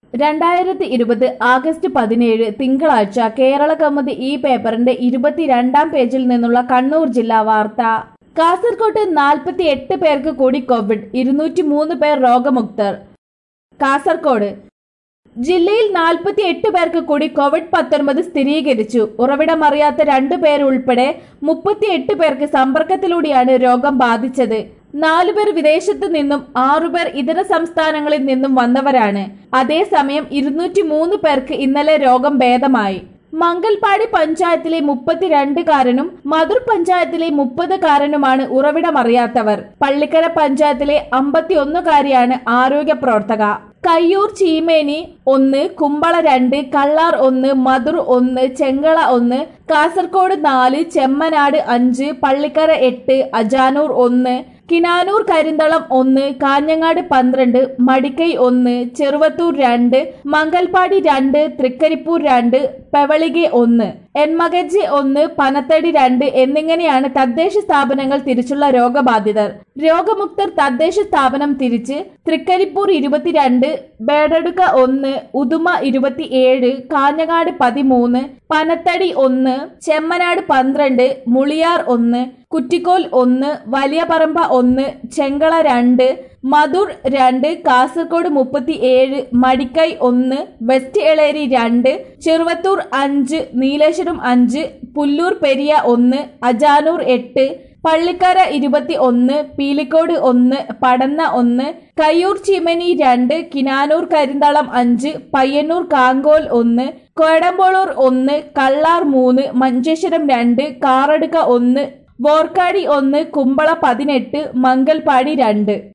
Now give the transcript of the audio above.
രണ്ടായിരത്തി ഇരുപത് ആഗസ്റ്റ് പതിനേഴ് തിങ്കളാഴ്ച കേരള കൗമുദി ഈ പേപ്പറിന്റെ ഇരുപത്തിരണ്ടാം പേജിൽ നിന്നുള്ള കണ്ണൂർ ജില്ലാ വാർത്ത കാസർകോട്ട് നാൽപ്പത്തി എട്ട് പേർക്ക് കൂടി കോവിഡ് ഇരുന്നൂറ്റി മൂന്ന് പേർ രോഗമുക്തർ കാസർകോട് ജില്ലയിൽ നാൽപ്പത്തി എട്ട് പേർക്ക് കൂടി കോവിഡ് പത്തൊൻപത് സ്ഥിരീകരിച്ചു ഉറവിടമറിയാത്ത രണ്ടു പേരുൾപ്പെടെ മുപ്പത്തിയെട്ട് പേർക്ക് സമ്പർക്കത്തിലൂടെയാണ് രോഗം ബാധിച്ചത് നാലുപേർ വിദേശത്തു നിന്നും ആറുപേർ ഇതര സംസ്ഥാനങ്ങളിൽ നിന്നും വന്നവരാണ് അതേസമയം ഇരുന്നൂറ്റി മൂന്ന് പേർക്ക് ഇന്നലെ രോഗം ഭേദമായി മംഗൽപാടി പഞ്ചായത്തിലെ മുപ്പത്തിരണ്ടുകാരനും മധുർ പഞ്ചായത്തിലെ മുപ്പതുകാരനുമാണ് ഉറവിടമറിയാത്തവർ പള്ളിക്കര പഞ്ചായത്തിലെ അമ്പത്തിയൊന്നുകാരിയാണ് ആരോഗ്യ പ്രവർത്തക കയ്യൂർ ചീമേനി ഒന്ന് കുമ്പള രണ്ട് കള്ളാർ ഒന്ന് മധുർ ഒന്ന് ചെങ്കള ഒന്ന് കാസർഗോഡ് നാല് ചെമ്മനാട് അഞ്ച് പള്ളിക്കര എട്ട് അജാനൂർ ഒന്ന് കിനാനൂർ കരിന്തളം ഒന്ന് കാഞ്ഞങ്ങാട് പന്ത്രണ്ട് മടിക്കൈ ഒന്ന് ചെറുവത്തൂർ രണ്ട് മംഗൽപാടി രണ്ട് തൃക്കരിപ്പൂർ രണ്ട് പെവളികെ ഒന്ന് എൻമകജി ഒന്ന് പനത്തടി രണ്ട് എന്നിങ്ങനെയാണ് തദ്ദേശ സ്ഥാപനങ്ങൾ തിരിച്ചുള്ള രോഗബാധിതർ രോഗമുക്തർ തദ്ദേശ സ്ഥാപനം തിരിച്ച് തൃക്കരിപ്പൂർ ഇരുപത്തിരണ്ട് ബേഡടുക്ക ഒന്ന് ഉദുമ ഇരുപത്തിയേഴ് കാഞ്ഞങ്ങാട് പതിമൂന്ന് പനത്തടി ഒന്ന് ചെമ്മനാട് പന്ത്രണ്ട് മുളിയാർ ഒന്ന് കുറ്റിക്കോൽ ഒന്ന് വലിയ പറമ്പ ഒന്ന് ചെങ്കള രണ്ട് മധുർ രണ്ട് കാസർഗോഡ് മുപ്പത്തി ഏഴ് മടിക്കൈ ഒന്ന് വെസ്റ്റ് എളേരി രണ്ട് ചെറുവത്തൂർ അഞ്ച് നീലേശ്വരം അഞ്ച് പുല്ലൂർ പെരിയ ഒന്ന് അജാനൂർ എട്ട് പള്ളിക്കര ഇരുപത്തി ഒന്ന് പീലിക്കോട് ഒന്ന് പടന്ന ഒന്ന് കയ്യൂർ ചിമനി രണ്ട് കിനാനൂർ കരിന്തളം അഞ്ച് പയ്യന്നൂർ കാങ്കോൽ ഒന്ന് കോടമ്പോളൂർ ഒന്ന് കള്ളാർ മൂന്ന് മഞ്ചേശ്വരം രണ്ട് കാറടുക്ക ഒന്ന് ബോർക്കാടി ഒന്ന് കുമ്പള പതിനെട്ട് മംഗൽപാടി രണ്ട്